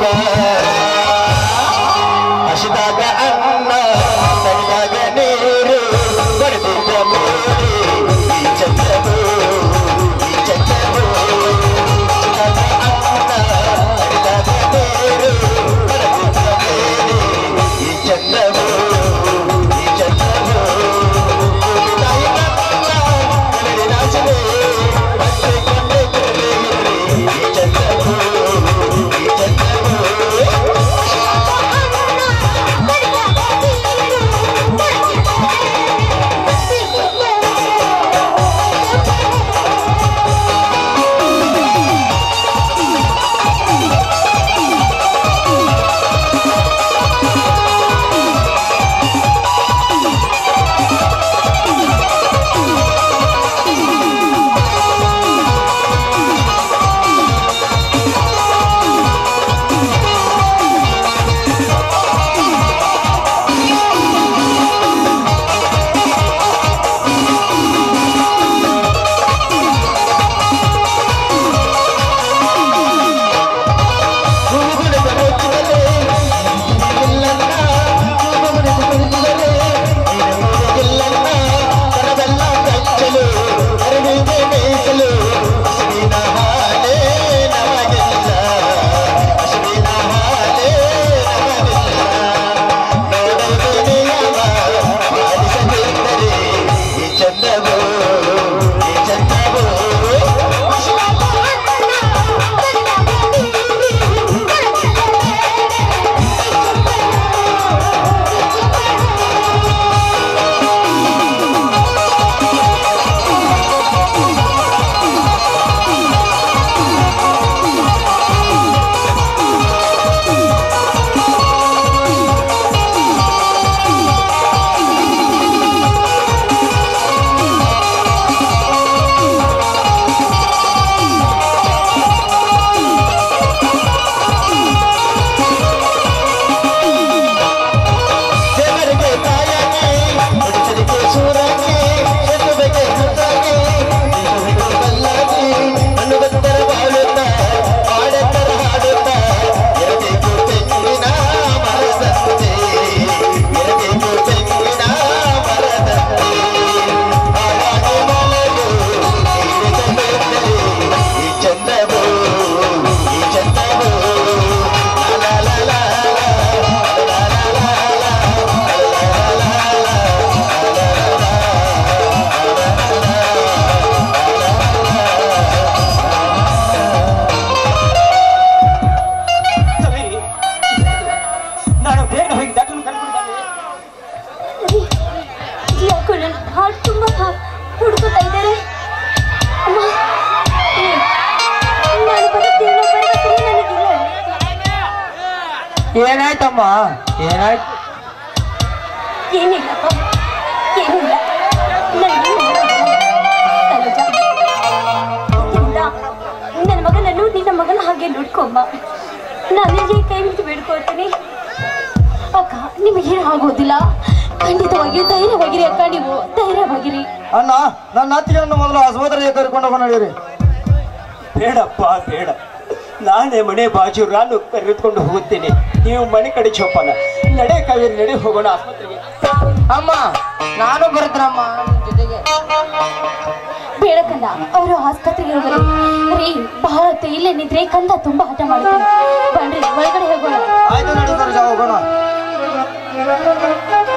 ಊಟ ಹಸಿದಾಗ ಅನ್ನ ತಣ್ಣಾಗ ನೀರು ಬಡಿದಿದ್ದ ಮೇಲೆ ಈ ಚಂದ್ರವು ಈ ಚಂದ್ರವು ಹಸಿದಾಗ ಅನ್ನ ತಣ್ಣಾಗ ನೀರು ಬಡಿದಿದ್ದ ಮೇಲೆ ಈ ಚಂದ್ರವು ಈ ಚಂದ್ರವು ತಾಯಿ ನನ್ನ ಕನ್ನಡಿನಾಚನೆ ಮತ್ತೆ ಕೊಂಡೆ ಈ ಚಂದ್ರವು ಈ ಚಂದ್ರವು ಗುರುಗುಣದ ಮುಚ್ಚಿದರೆ ಇಲ್ಲನ್ನ ಗುರುಗುಣದ ಮುಚ್ಚಿದರೆ ಇಲ್ಲನ್ನ ಕರವೆಲ್ಲ ಕಚ್ಚಲು ಅರಿವಿಗೆ ಮೀಸಲು ಹಸುವಿನ ಹಾಲೇ ನಮಗಿಲ್ಲ ಹಸುವಿನ ಹಾಲೇ ನಮಗಿಲ್ಲ ನೋಡುವುದೇ ಯಾವ ಪಾಲಿಸದಿದ್ದರೆ ಈ ಚಂದವು ಈ ಚಂದವು ದೇವರಿಗೆ ತಾಯಾಗಿ ನುಡಿಸಲಿಕ್ಕೆ ಸೂರಾಗಿ ಶತ್ರುವಿಗೆ ಸುತ್ತಾಗಿ ದೇವರಿಗೆ ಬಲ್ಲಾಗಿ ಅನ್ನುವಂತರ ಬಾಳುತ್ತ ಹಾಡೆತ್ತರ ಹಾಡುತ್ತ ಇರಬೇಕು ತೆಂಗಿನ ಮರದಂತೆ ಇರಬೇಕು ತೆಂಗಿನ ಮರದಂತೆ ಹಾಗಾಗಿ ಮಲಗು ನೀಡಿಸಬೇಕರೆ ಈ ಚಂದವು ಈ ಚಂದವು ಲಾ ಲಾ ಲಾ ಲಾ ತವೀರಿ ನಾನು ಬೇಗ ಹೋಗಿ ಡಾಕ್ಟರ್ ಕರ್ಕೊಂಡು ಯಾಕೋ ನನ್ನ ಹಾರ್ಟ್ ತುಂಬ ಹುಡುಕುತ್ತಾ ಇದ್ದಾರೆ ಅಮ್ಮ ಏ, ನಾನು ಬರುತ್ತೇನೆ ಬರ್ಬೇಕಾದ್ರೆ ನನಗಿಲ್ಲ ಏನಾಯ್ತಮ್ಮ ಏನಾಯ್ತು ಏನಿಲ್ಲಪ್ಪ ಏನಿಲ್ಲ ನನಗೆ ತನುಜ ಇಂದ ನನ್ನ ಮಗನನ್ನು ನಿನ್ನ ಮಗನ ಹಾಗೆ ನೋಡ್ಕೊಮ್ಮ ನಾನು ನಿಮಗೆ ಕೈ ಮುಗಿದು ಬೇಡ್ಕೊಳ್ತೀನಿ ಅಕ್ಕ ನಿಮಗೇನು ಆಗೋದಿಲ್ಲ ಖಂಡಿತವಾಗಿಯೂ ಧೈರ್ಯವಾಗಿರಿ ಅಕ್ಕ ನೀವು ಧೈರ್ಯವಾಗಿರಿ ಅಣ್ಣ ನನ್ನ ಅತ್ತಿಗೆಯನ್ನು ಮೊದಲು ಆಸ್ಪತ್ರೆಗೆ ಕರ್ಕೊಂಡು ಹೋಗಿ ನಡೀರಿ ಬೇಡಪ್ಪ ಬೇಡ ನಾನೇ ಮನೆ ಬಾಜು ನಾನು ಕರೆದುಕೊಂಡು ಹೋಗುತ್ತೇನೆ ನೀವು ಮನೆ ಕಡೆ ಚೋಪನ ನಡೆ ಕಾವೇರಿ ನಡೆ ಹೋಗೋಣ ಆಸ್ಪತ್ರೆಗೆ ಅಮ್ಮ ನಾನು ಬರ್ತೀನಮ್ಮ ನಿಮ್ ಜೊತೆಗೆ ಬೇಡ ಕಂದ ಅವರು ಆಸ್ಪತ್ರೆಗೆ ಹೋಗಲಿ ರೀ ಬಹಳ ಹೊತ್ತು ಇಲ್ಲೇ ನಿದ್ರೆ ಕಂದ ತುಂಬಾ ಹಠ ಮಾಡ್ತೀನಿ ಬನ್ರಿ ಒಳಗಡೆ ಹೋಗೋಣ ಆಯ್ತು ನಡಿ ಸರ್ ಹೋಗೋಣ